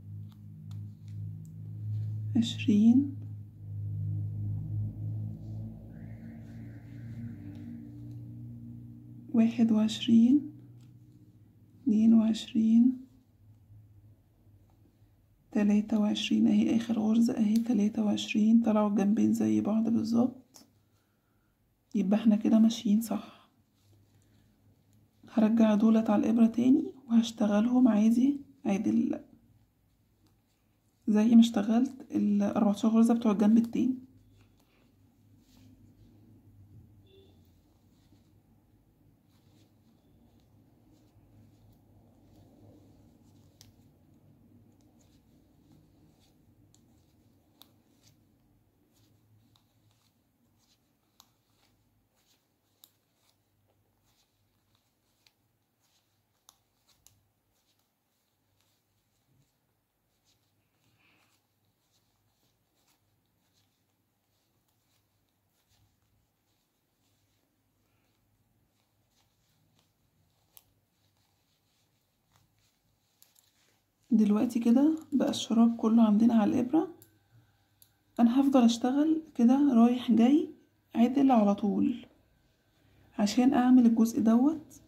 عشرين واحد وعشرين اتنين وعشرين تلاتة وعشرين اهي اخر غرزة اهي تلاتة وعشرين طلعوا الجنبين زي بعض بالظبط يبقى احنا كده ماشيين صح هرجع دولت على الإبرة تاني وهشتغلهم عادي عادي زي ما اشتغلت الأربعتاشر غرزة بتوع الجنب التاني دلوقتي كده بقى الشراب كله عندنا على الإبرة أنا هفضل أشتغل كده رايح جاي عدل على طول عشان أعمل الجزء دوت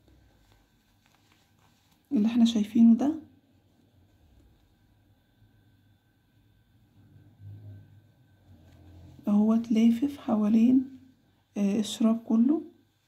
اللي احنا شايفينه ده اهوت لافف حوالين الشراب كله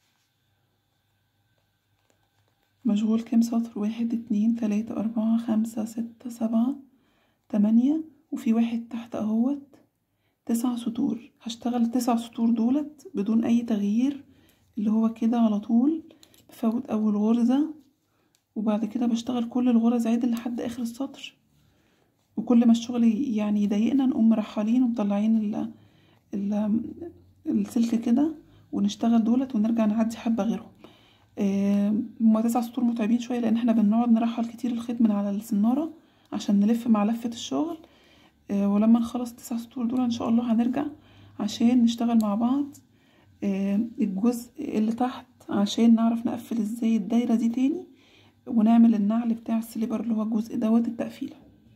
مشغول كام سطر واحد اتنين تلاتة أربعة خمسة ستة سبعة تمانية وفي واحد تحت اهوت تسع سطور هشتغل التسع سطور دولت بدون أي تغيير اللي هو كده على طول بفوت أول غرزة وبعد كده بشتغل كل الغرز عدل لحد آخر السطر وكل ما الشغل يعني يضايقنا نقوم مرحلين ومطلعين ال ال السلك كده ونشتغل دولت ونرجع نعدي حبة غيرهم هما تسع سطور متعبين شوية لأن احنا بنقعد نرحل كتير الخيط من على السنارة عشان نلف مع لفة الشغل آه ولما نخلص التسع سطور دول ان شاء الله هنرجع عشان نشتغل مع بعض آه الجزء اللي تحت عشان نعرف نقفل ازاي الدايرة دي تاني ونعمل النعل بتاع السليبر اللي هو الجزء دوت التقفيله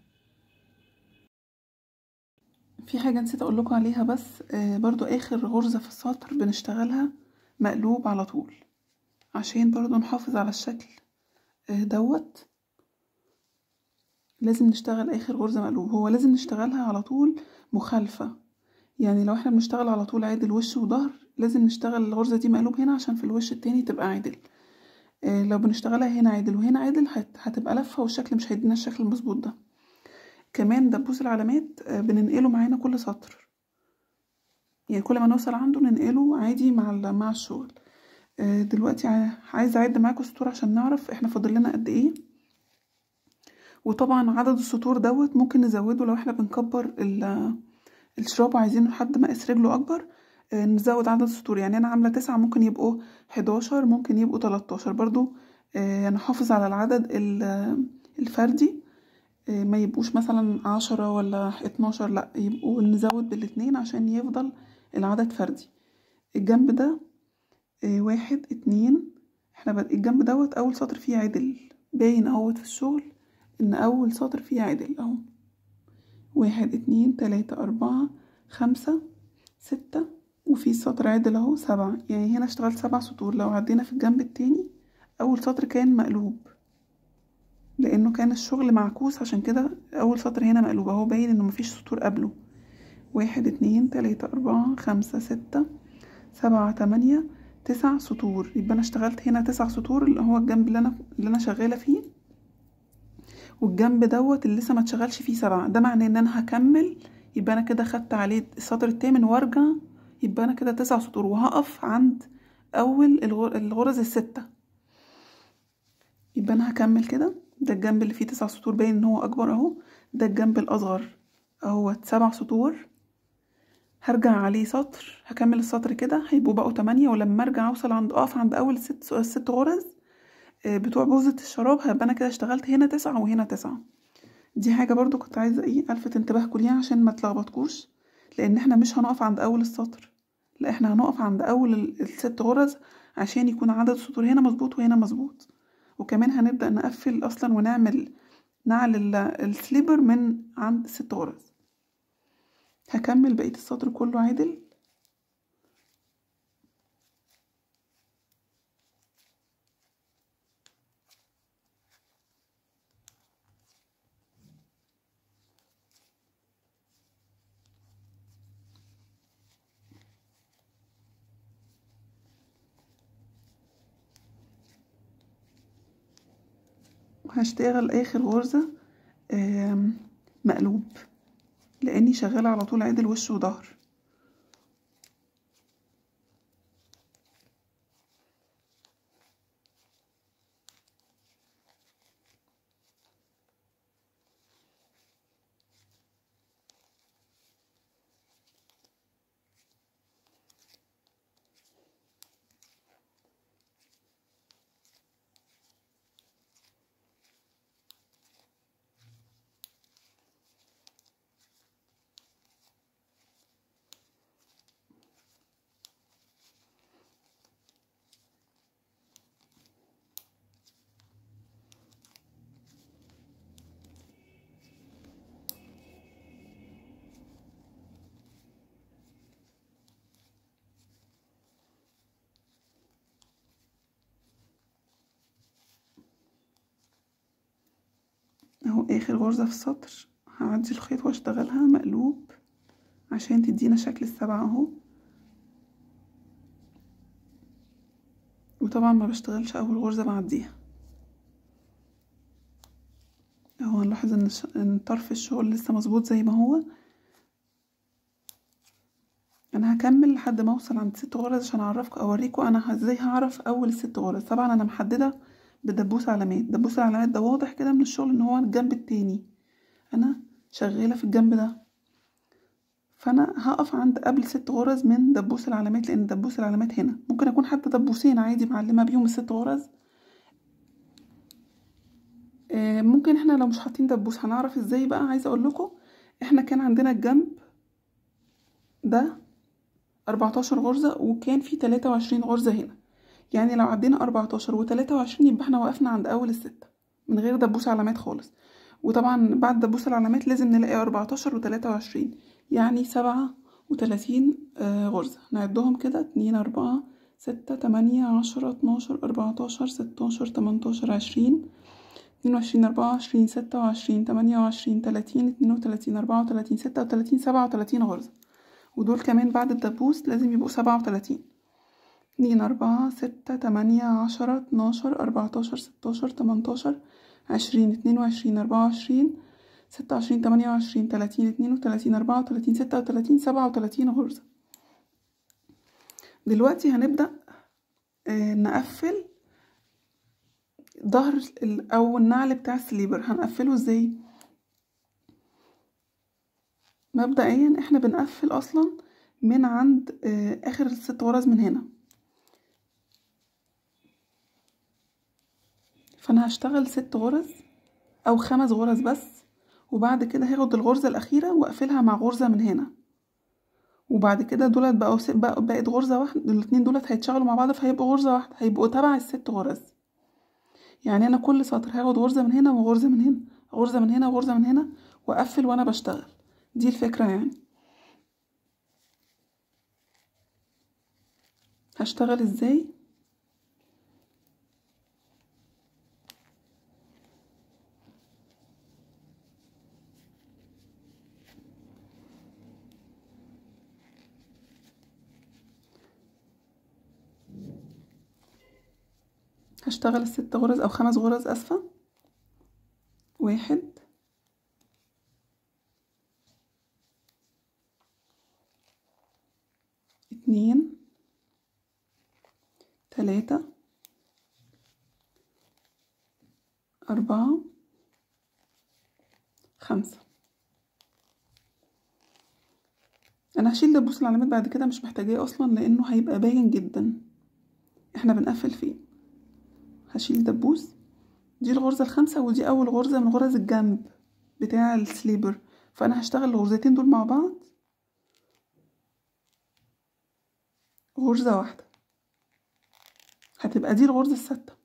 في حاجة نسيت اقول لكم عليها بس آه برضو اخر غرزة في السطر بنشتغلها مقلوب على طول عشان برضو نحافظ على الشكل آه دوت لازم نشتغل اخر غرزة مقلوب هو لازم نشتغلها على طول مخالفة يعني لو احنا بنشتغل على طول عادل وش وظهر لازم نشتغل الغرزة دي مقلوب هنا عشان في الوش التاني تبقى عادل آه لو بنشتغلها هنا عادل وهنا عادل هتبقى لفة والشكل مش هيدينا الشكل المظبوط ده كمان دبوس العلامات بننقله معانا كل سطر يعني كل ما نوصل عنده ننقله عادي مع مع الشغل دلوقتي عايزه اعد معاكم السطور عشان نعرف احنا فاضل لنا قد ايه وطبعا عدد السطور دوت ممكن نزوده لو احنا بنكبر الشراب وعايزينه لحد مقاس رجله اكبر نزود عدد السطور يعني انا عامله تسعة ممكن يبقوا حداشر ممكن يبقوا تلاتاشر برضو نحافظ على العدد الفردي ما يبقوش مثلا عشرة ولا اتناشر لا يبقوا نزود بالاتنين عشان يفضل العدد فردي الجنب ده واحد اتنين احنا بد... الجنب دوت اول سطر فيه عدل باين اهوت في الشغل ان اول سطر فيه عدل اهو واحد اتنين تلاتة اربعة خمسة ستة وفي سطر عدل اهو سبعة يعني هنا اشتغلت سبع سطور لو عدينا في الجنب التاني اول سطر كان مقلوب لانه كان الشغل معكوس عشان كده اول سطر هنا مقلوب اهو باين انه مفيش سطور قبله واحد اتنين تلاتة اربعة خمسة ستة سبعة تمانية تسع سطور يبقى انا اشتغلت هنا تسع سطور اللي هو الجنب اللي انا اللي انا شغالة فيه والجنب دوت اللي لسه ما اتشغلش فيه سبعة ده معناه ان انا هكمل يبقى انا كده خدت عليه السطر التامن وارجع يبقى انا كده تسع سطور وهقف عند اول الغرز الستة يبقى انا هكمل كده ده الجنب اللي فيه تسع سطور باين ان هو اكبر اهو ده الجنب الاصغر اهو سبع سطور هرجع عليه سطر هكمل السطر كده هيبقوا بقوا تمانية ولما ارجع اوصل عند اقف عند اول ست الست غرز بتوع بوزة الشراب هيبقى انا كده اشتغلت هنا تسعة وهنا تسعة دي حاجة برضو كنت عايزة ايه الفت انتباهكم ليها عشان ما تلخبطكوش لان احنا مش هنقف عند اول السطر لا احنا هنقف عند اول الست غرز عشان يكون عدد السطور هنا مظبوط وهنا مظبوط وكمان هنبدأ نقفل أصلا ونعمل نعل السليبر من عند ست غرز هكمل بقية السطر كله عادل هشتغل اخر غرزة مقلوب لاني شغالة على طول عدل وش وظهر اهو اخر غرزة في السطر هعدي الخيط واشتغلها مقلوب عشان تدينا شكل السبعة اهو وطبعا ما بشتغلش اول غرزة بعديها اهو هنلاحظ ان ان طرف الشغل لسه مظبوط زي ما هو انا هكمل لحد ما اوصل عند ست غرز عشان اعرفكم اوريكم انا ازاي هعرف اول الست غرز طبعا انا محدده بدبوس علامات دبوس العلامات ده واضح كده من الشغل ان هو الجنب التاني انا شغاله في الجنب ده فانا هقف عند قبل ست غرز من دبوس العلامات لان دبوس العلامات هنا ممكن اكون حتى دبوسين عادي معلمه بيهم الست غرز ممكن احنا لو مش حاطين دبوس هنعرف ازاي بقى عايزه اقول لكم احنا كان عندنا الجنب ده أربعتاشر غرزة وكان في تلاتة وعشرين غرزة هنا يعني لو عدينا أربعتاشر وتلاتة وعشرين يبقى احنا وقفنا عند أول الستة من غير دبوس علامات خالص وطبعا بعد دبوس العلامات لازم نلاقي أربعتاشر وتلاتة وعشرين يعني سبعة وتلاتين آه، غرزة نعدهم كده اتنين أربعة ستة تمانية عشرة اتناشر أربعتاشر ستاشر تمنتاشر عشرين اتنين وعشرين أربعة وعشرين ستة وعشرين تمانية وعشرين تلاتين اتنين وتلاتين أربعة وتلاتين ستة وتلاتين سبعة وتلاتين غرزة ودول كمان بعد الدبوس لازم يبقوا سبعة وتلاتين اتنين أربعة ستة تمانية عشرة اتناشر أربعتاشر ستاشر تمنتاشر عشرين اتنين وعشرين أربعة وعشرين ستة وعشرين تمانية وعشرين تلاتين اتنين وتلاتين أربعة وتلاتين ستة وتلاتين سبعة وتلاتين غرزة دلوقتي هنبدأ آه، نقفل ظهر ال- أو النعل بتاع السليبر هنقفله ازاي مبدئيا احنا بنقفل اصلا من عند آه، اخر الست غرز من هنا فانا هشتغل ست غرز او خمس غرز بس وبعد كده هاخد الغرزة الأخيرة وأقفلها مع غرزة من هنا وبعد كده دولت بقوا س- بقوا- بقت غرزة واحدة الاتنين دولت هيتشغلوا مع بعض فهيبقوا غرزة واحدة هيبقوا تبع الست غرز يعني أنا كل سطر هاخد غرزة من هنا وغرزة من هنا غرزة من هنا وغرزة من هنا وأقفل وأنا بشتغل دي الفكرة يعني هشتغل ازاي هشتغل الست غرز او خمس غرز اسفة واحد اتنين تلاتة أربعة خمسة أنا هشيل دبوس العلامات بعد كده مش محتاجاه أصلا لأنه هيبقى باين جدا احنا بنقفل فين هشيل دبوس دي الغرزة الخامسة ودي أول غرزة من غرز الجنب بتاع السليبر فأنا هشتغل الغرزتين دول مع بعض غرزة واحدة هتبقى دي الغرزة الستة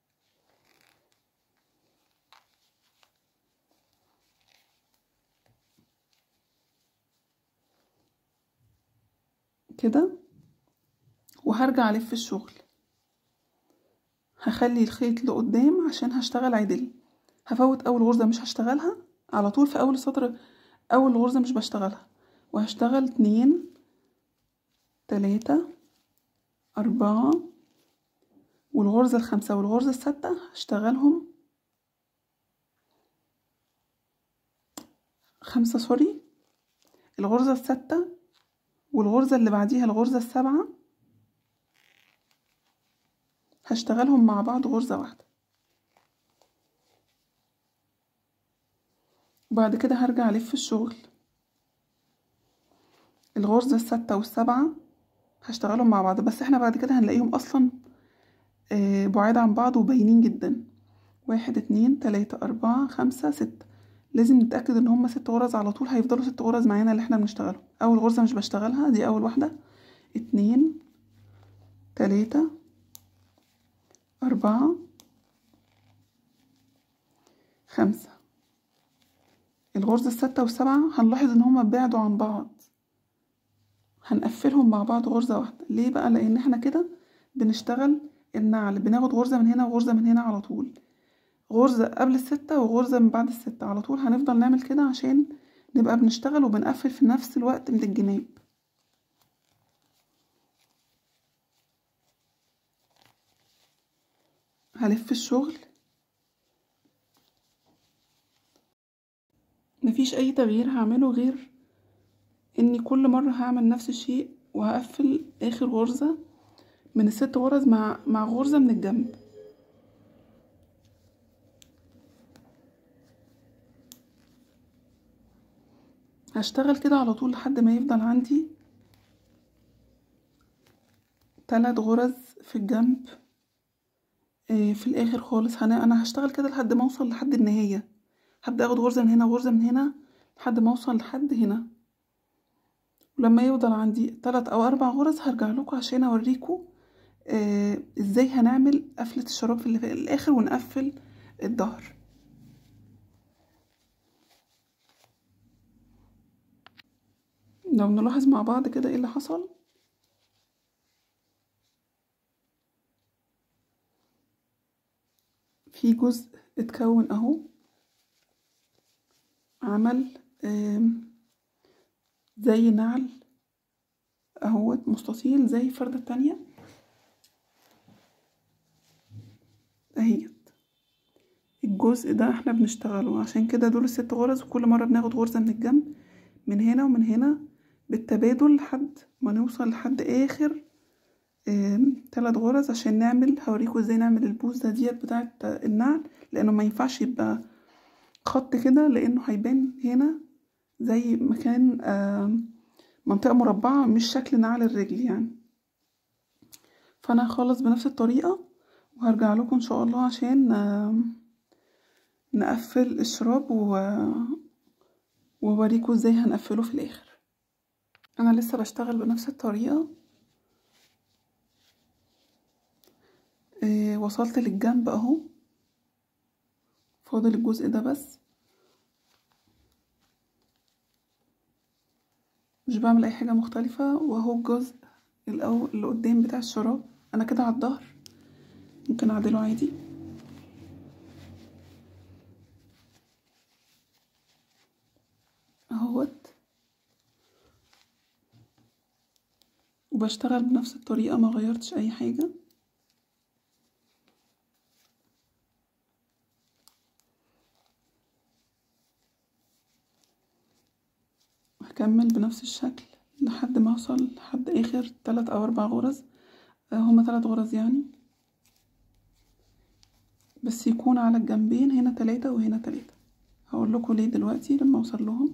كده وهرجع ألف الشغل هخلي الخيط لقدام عشان هشتغل عدل هفوت أول غرزة مش هشتغلها على طول في أول سطر أول غرزة مش بشتغلها وهشتغل اتنين تلاتة أربعة والغرزة الخامسة والغرزة الستة هشتغلهم خمسة سوري الغرزة الستة والغرزة اللي بعديها الغرزة السابعة هشتغلهم مع بعض غرزة واحدة وبعد كده هرجع ألف الشغل الغرزة الستة والسبعة هشتغلهم مع بعض بس احنا بعد كده هنلاقيهم أصلا آه، بعاد عن بعض وباينين جدا واحد اتنين تلاتة أربعة خمسة ستة لازم نتأكد ان هما ست غرز على طول هيفضلوا ست غرز معانا اللي احنا بنشتغلهم أول غرزة مش بشتغلها دي أول واحدة اتنين تلاتة أربعة خمسة الغرزة الستة والسبعة هنلاحظ ان هما بعدوا عن بعض هنقفلهم مع بعض غرزة واحدة ليه بقى لأن احنا كده بنشتغل النعل بناخد غرزة من هنا وغرزة من هنا على طول غرزة قبل الستة وغرزة من بعد الستة على طول هنفضل نعمل كده عشان نبقى بنشتغل وبنقفل في نفس الوقت من الجناب هلف الشغل مفيش اي تغيير هعمله غير اني كل مرة هعمل نفس الشيء وهقفل اخر غرزة من الست غرز مع مع غرزة من الجنب هشتغل كده على طول لحد ما يفضل عندي تلات غرز في الجنب آه، في الاخر خالص هنا انا هشتغل كده لحد ما اوصل لحد النهاية هبدأ اخد غرزة من هنا وغرزة من هنا لحد ما اوصل لحد هنا ولما يفضل عندي تلات او اربع غرز هرجع لكم عشان اوريكم آه ازاي هنعمل قفلة الشراب اللي في الاخر ونقفل الظهر لو نلاحظ مع بعض كده ايه اللي حصل في جزء اتكون اهو عمل زي نعل اهوت مستطيل زي الفردة التانية اهيت الجزء ده احنا بنشتغله عشان كده دول الست غرز وكل مرة بناخد غرزة من الجنب من هنا ومن هنا بالتبادل لحد ما نوصل لحد اخر تلات غرز عشان نعمل هوريكم ازاي نعمل البوزة ديت بتاعة النعل لانه ما ينفعش يبقى خط كده لانه هيبان هنا زي مكان منطقة مربعة مش شكل نعل الرجل يعني فانا هخلص بنفس الطريقة وهرجع لكم ان شاء الله عشان نقفل الشراب و ووريكم ازاي هنقفله في الاخر انا لسه بشتغل بنفس الطريقة إيه وصلت للجنب اهو فاضل الجزء ده بس مش بعمل اي حاجة مختلفة وهو الجزء الاول اللي قدام بتاع الشراب انا كده على الظهر ممكن اعدله عادي اهوت وبشتغل بنفس الطريقة ما غيرتش اي حاجة هكمل بنفس الشكل لحد ما اوصل لحد اخر تلات او اربع غرز هما تلات غرز يعني بس يكون على الجنبين هنا تلاتة وهنا تلاتة هقول لكم ليه دلوقتي لما اوصل لهم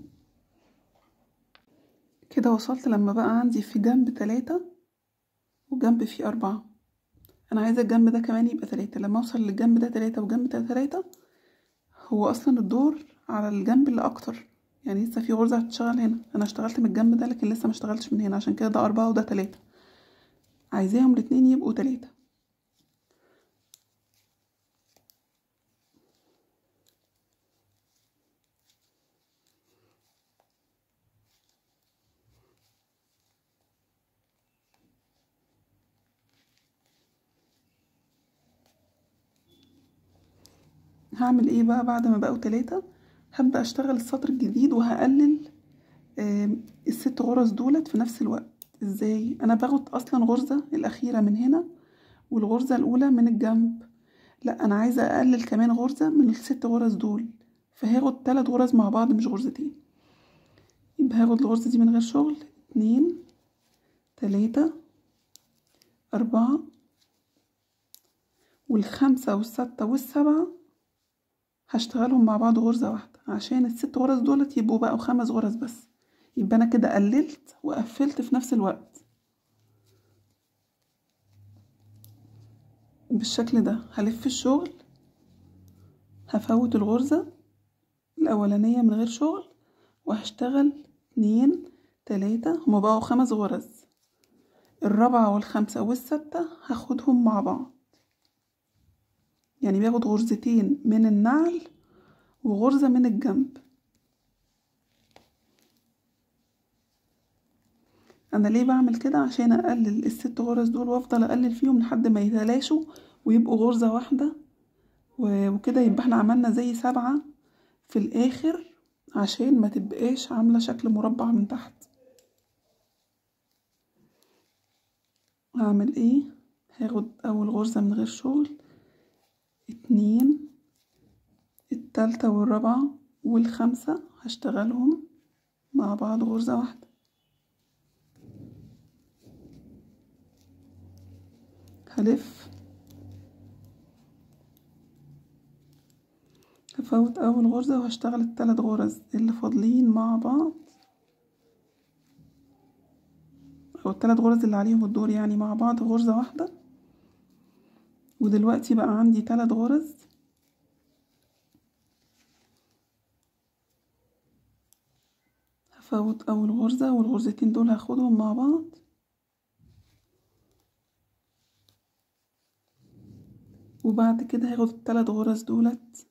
كده وصلت لما بقى عندي في جنب تلاتة وجنب فيه أربعة أنا عايزة الجنب ده كمان يبقى تلاتة لما أوصل للجنب ده تلاتة وجنب ده تلاتة هو أصلا الدور على الجنب اللي أكتر يعني لسه في غرزة هتشتغل هنا أنا اشتغلت من الجنب ده لكن لسه ما اشتغلتش من هنا عشان كده ده أربعة وده تلاتة عايزاهم الاتنين يبقوا تلاتة هعمل ايه بقى بعد ما بقوا تلاتة هبدأ اشتغل السطر الجديد وهقلل الست غرز دولت في نفس الوقت ازاي انا باخد اصلا غرزة الاخيرة من هنا والغرزة الاولى من الجنب لا انا عايزة اقلل كمان غرزة من الست غرز دول فهاخد تلات غرز مع بعض مش غرزتين يبقى هاخد الغرزة دي من غير شغل اتنين تلاتة اربعة والخمسة والستة والسبعة هشتغلهم مع بعض غرزة واحدة عشان الست غرز دولت يبقوا بقوا خمس غرز بس يبقى انا كده قللت وقفلت في نفس الوقت بالشكل ده هلف الشغل هفوت الغرزة الأولانية من غير شغل وهشتغل اتنين تلاتة هما بقوا خمس غرز الرابعة والخامسة والستة هاخدهم مع بعض يعني باخد غرزتين من النعل وغرزة من الجنب انا ليه بعمل كده عشان اقلل الست غرز دول وافضل اقلل فيهم لحد ما يتلاشوا ويبقوا غرزة واحدة وكده يبقى احنا عملنا زي سبعة في الاخر عشان ما تبقاش عاملة شكل مربع من تحت هعمل ايه هاخد اول غرزة من غير شغل اتنين التالتة والرابعة والخامسة هشتغلهم مع بعض غرزة واحدة هلف هفوت اول غرزة وهشتغل التلات غرز اللي فاضلين مع بعض او التلات غرز اللي عليهم الدور يعني مع بعض غرزة واحدة ودلوقتي بقى عندي تلات غرز هفوت اول غرزة والغرزتين دول هاخدهم مع بعض وبعد كده هاخد التلات غرز دولت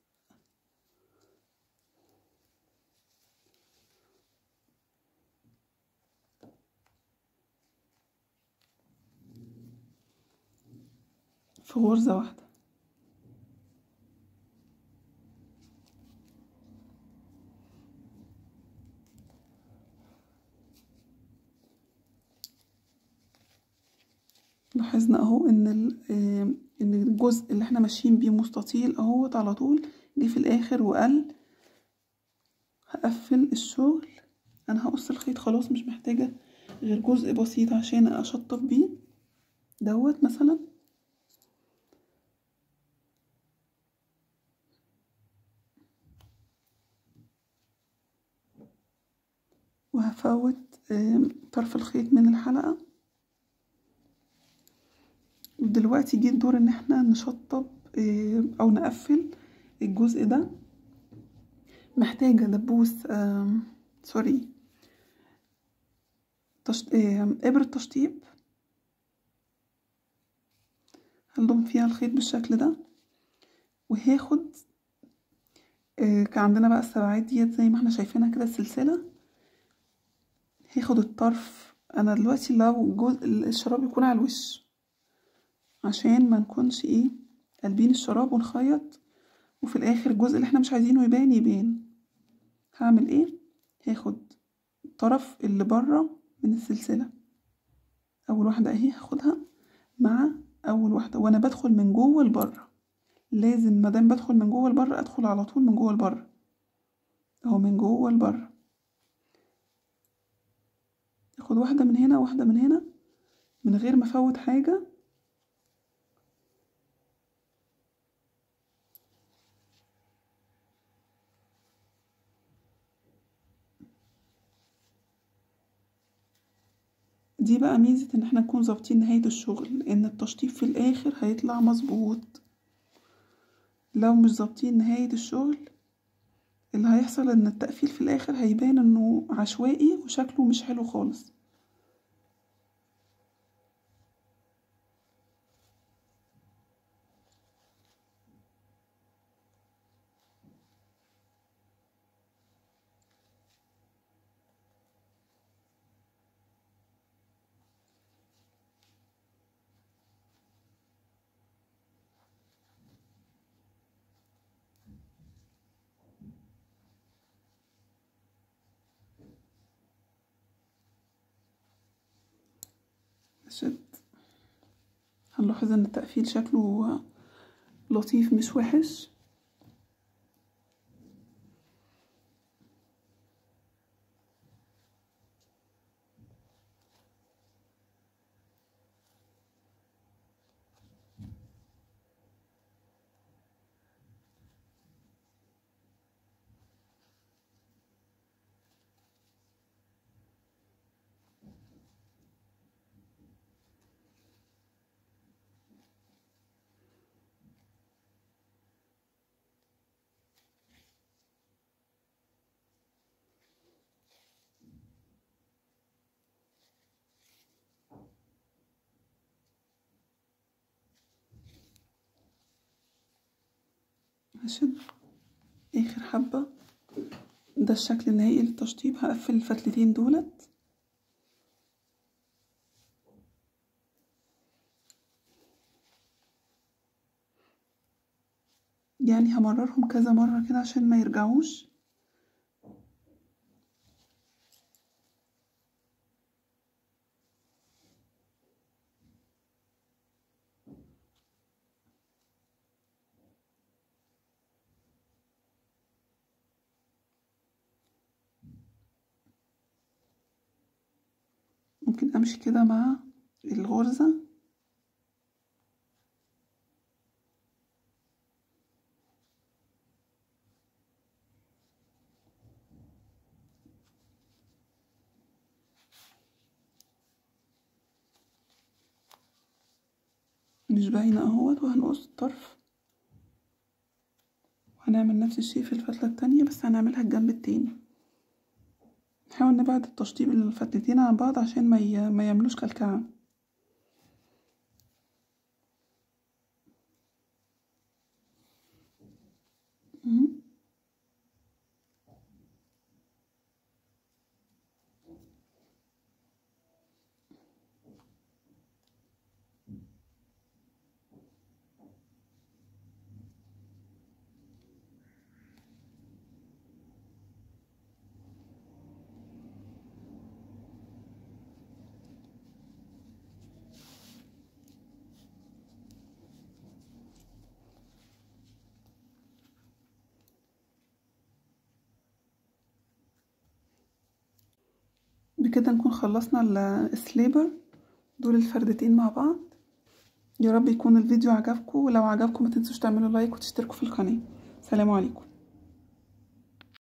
في غرزة واحدة لاحظنا اهو ان ان الجزء اللي احنا ماشيين بيه مستطيل اهوت على طول جه في الاخر وقل هقفل الشغل انا هقص الخيط خلاص مش محتاجة غير جزء بسيط عشان اشطف بيه دوت مثلا وهفوت طرف الخيط من الحلقة ودلوقتي جه الدور ان احنا نشطب او نقفل الجزء ده محتاجة دبوس سوري تشط... ابرة تشطيب هنضم فيها الخيط بالشكل ده وهاخد كان عندنا بقى السبعات ديت زي ما احنا شايفينها كده السلسلة هاخد الطرف انا دلوقتي لو جزء الشراب يكون على الوش عشان ما نكونش ايه قلبين الشراب ونخيط وفي الاخر الجزء اللي احنا مش عايزينه يبان يبان هعمل ايه هاخد الطرف اللي بره من السلسلة اول واحدة اهي هاخدها مع اول واحدة وانا بدخل من جوه لبره لازم مادام بدخل من جوه لبره ادخل على طول من جوه لبره اهو من جوه لبره اخد واحدة من هنا واحدة من هنا من غير ما افوت حاجة دي بقى ميزة ان احنا نكون ظابطين نهاية الشغل لان التشطيب في الاخر هيطلع مظبوط لو مش ظابطين نهاية الشغل اللي هيحصل ان التقفيل في الاخر هيبان انه عشوائي وشكله مش حلو خالص شد هنلاحظ ان التقفيل شكله لطيف مش وحش هشد اخر حبة ده الشكل النهائي للتشطيب هقفل الفتلتين دولت يعني همررهم كذا مرة كده عشان ما يرجعوش ممكن امشي كده مع الغرزة مش باينة اهوت وهنقص الطرف وهنعمل نفس الشي في الفتلة التانية بس هنعملها الجنب التاني نحاول نبعد التشطيب الفتلتين عن بعض عشان ما, ي... ما يعملوش كلكعة بكده نكون خلصنا السليبر دول الفردتين مع بعض يا رب يكون الفيديو عجبكم ولو عجبكم ما تنسوش تعملوا لايك وتشتركوا في القناة سلام عليكم